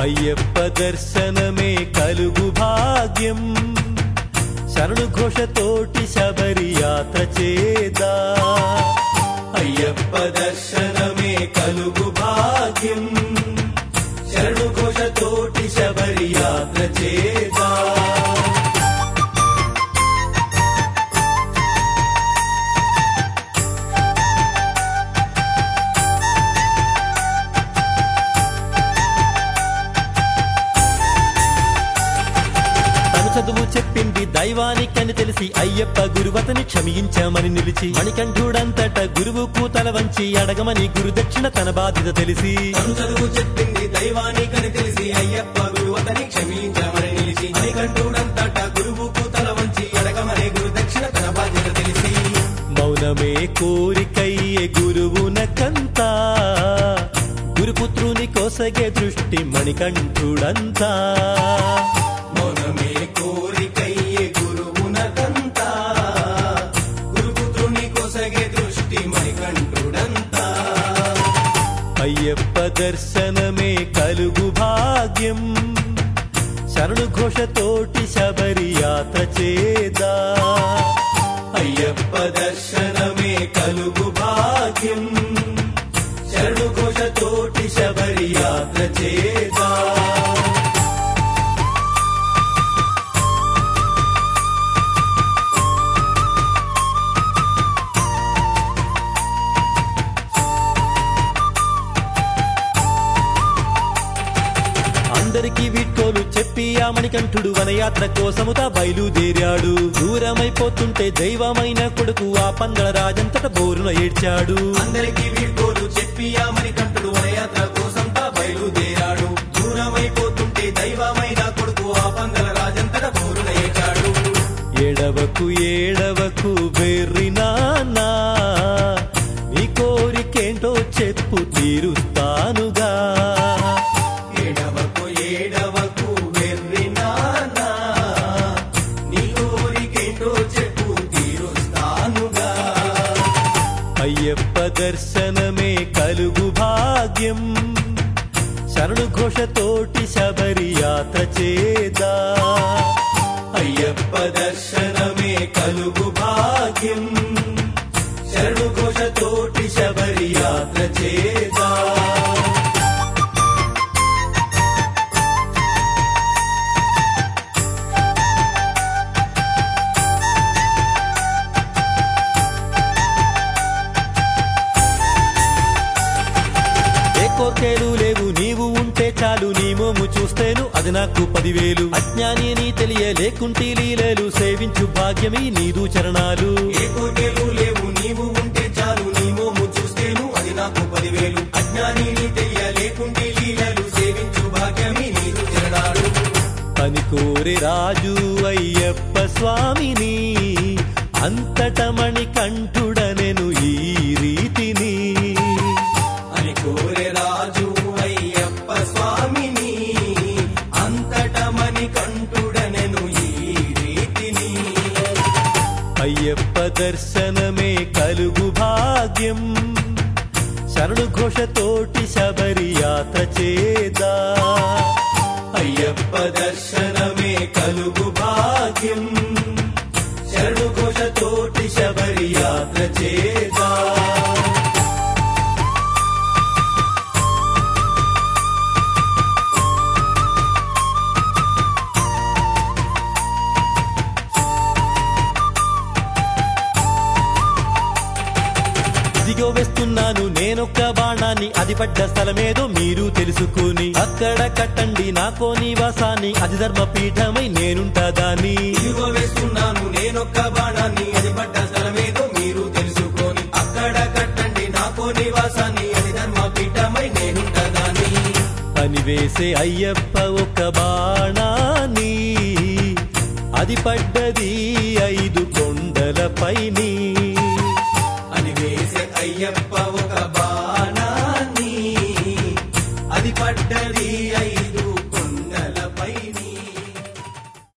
అయ్యప్ప దర్శనమే కలుగు భాగ్యం శరణు ఘోషతోటి శబరి యాత్ర చేదా అయ్యప్ప దర్శనమే కలుగు భాగ్యం శరణు ఘోషతోటి శబరి యాత్ర చేదా తను చదువు చెప్పింది దైవానికని తెలిసి అయ్యప్ప గురువతని క్షమించామని నిలిచి మణికంఠుడంతట గురువుకు తల వంచి అడగమని గురుదక్షిణ తన బాధ్యత తెలిసి తను చదువు చెప్పింది దైవానికని తెలిసి అయ్యప్ప గురువతని క్షమించమని నిలిచి మణికంఠుడంతట గురువుకు తల వంచి అడగమనే గురు దక్షిణ తన బాధ్యత తెలిసి మౌనమే కోరికయ్యే గురువునకంతా గురుపుత్రుని కోసగే దృష్టి మణికంఠుడంతా మౌనమే కోరికయ్యే గురువునకంతా గురుపుత్రుని కొసగే దృష్టి మణికంఠుడంతా అయ్యప్ప దర్శనమే కలుగు భాగ్యం శరణు ఘోషతోటి శబరి యాత్ర చేదా అయ్యప్ప దర్శనమే కలుగు భాగ్యం శరణు ఘోషతోటి శబరి యాత్ర చేదా అందరికీ వీడ్కోలు చెప్పి ఆ మణికంఠుడు వనయాత్ర కోసముతా బయలుదేరాడు దూరమైపోతుంటే దైవమైన కొడుకు ఆ పందల రాజంతట బోరున ఏడ్చాడు అందరికీ వీడ్కోలు చెప్పి ఆ మణికంఠుడు వనయాత్ర కోసంతా బయలుదేరాడు దూరమైపోతుంటే దైవమైన కొడుకు ఆ పందల రాజంతట బోరున ఏచాడు ఏడవకు ఏడవకు వెర్రినానా నీ కోరికేంటో చెప్పు తీరుస్తానుగా ఏడవకు ఏడవకు వెర్రి నాన్నా నీ కోరికేంటో చెప్పు తీరుస్తానుగా అయ్యప్ప దర్శనమే కలుగు భాగ్యం శరణు ఘోషతోటి శబరి యాత్ర చేదా అయ్యప్ప దర్శనమే కలుగు భాగ్యం శరణు ఘోషతోటి శబరి యాత్ర చేదా ఏ కోర్కేలు లేవు నీవు ఉంటే చాలు నీ మోము చూస్తేను అది నాకు పదివేలు అజ్ఞాని నీ తెలియ లేకుంటే లీలలు సేవించు భాగ్యమే నీదు చరణాలు ఏ కోరికలు లేవు నీవు ఉంటే చాలు నీ మోము చూస్తేను అది నాకు పదివేలు అజ్ఞాని నీ తెలియ లేకుంటే లీలలు సేవించు భాగ్యమి నీరు చరణాలు అని కోరి రాజు అయ్యప్ప స్వామిని అంతటమణి కంఠుడనెను ఈ రీతిని అని కోరె రాజు అయ్యప్ప స్వామిని అంతటమని కంటుడనెను ఈ రీతిని అయ్యప్ప దర్శనమే కలుగు భాగ్యం శరణు ఘోషతోటి శబరి యాత్ర చేదా అయ్యప్ప దర్శనమే కలుగు భాగ్యం శరణు ఘోషతోటి శబరి యాత్ర చేదా దిగో వేస్తున్నాను నేనొక్క బాణాన్ని అది పడ్డ స్థలమేదో మీరు తెలుసుకుని అక్కడ కట్టండి నాకో నివాసాన్ని అది ధర్మపీఠమై నేనుంటా దాన్ని ఇదిగో వేస్తున్నాను నేనొక్క బాణాన్ని అది పడ్డ స్థలమేదో మీరు తెలుసుకోని అక్కడ కట్టండి నాకో నివాసాన్ని అది ధర్మపీఠమై నేనుంటదాని అని వేసే అయ్యప్ప ఒక బాణాన్ని అది పడ్డది ఐదు కొండలపైని